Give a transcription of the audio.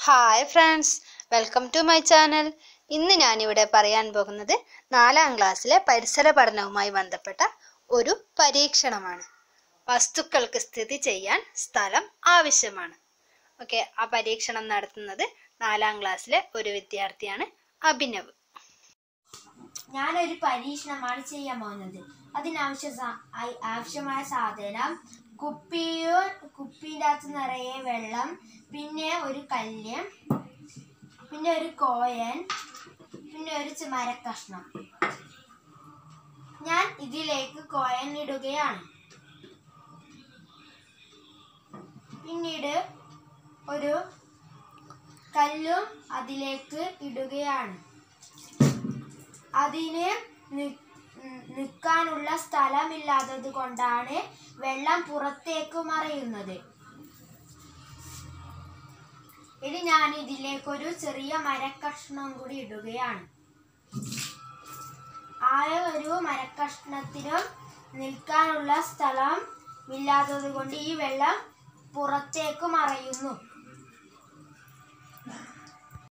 hi friends welcome to my channel ഇന്ന് ഞാനിവിടെ പറയാൻ പോകുന്നത് നാലാം ക്ലാസ്സിലെ പരിസര പഠനവുമായി ബന്ധപ്പെട്ട ഒരു പരീക്ഷണമാണ് വസ്തുക്കൾക്ക് സ്ഥിതി ചെയ്യാൻ സ്ഥലം ആവശ്യമാണ് ഓക്കെ ആ പരീക്ഷണം നടത്തുന്നത് നാലാം ക്ലാസ്സിലെ ഒരു വിദ്യാർത്ഥിയാണ് അഭിനവ് ഞാനൊരു പരീക്ഷണമാണ് ചെയ്യാൻ പോകുന്നത് അതിനാവശ്യ സാ- ആയി- ആവശ്യമായ സാധനം കുപ്പിയോ കുപ്പിൻ്റെ അകത്ത് നിറയെ വെള്ളം പിന്നെ ഒരു കല്ല് പിന്നെ ഒരു കോയൻ പിന്നെ ഒരു ചെ- മരക്കഷ്ണം ഞാൻ ഇതിലേക്ക് കോയൻ ഇടുകയാണ് പിന്നീട് ഒരു കല്ലും അതിലേക്ക് ഇടുകയാണ് അതിന് നി- ഉം, നിൽക്കാനുള്ള സ്ഥലമില്ലാത്തത് കൊണ്ടാണ് വെള്ളം പുറത്തേക്ക് മറയുന്നത് ഇനി ഞാൻ ഇതിലേക്കൊരു ചെറിയ മരക്കഷ്ണം കൂടി ഇടുകയാണ് ആ ഒരു മരക്കഷ്ണത്തിനും നിൽക്കാനുള്ള സ്ഥലം ഇല്ലാത്തത് കൊണ്ട് ഈ വെള്ളം പുറത്തേക്ക് മറയുന്നു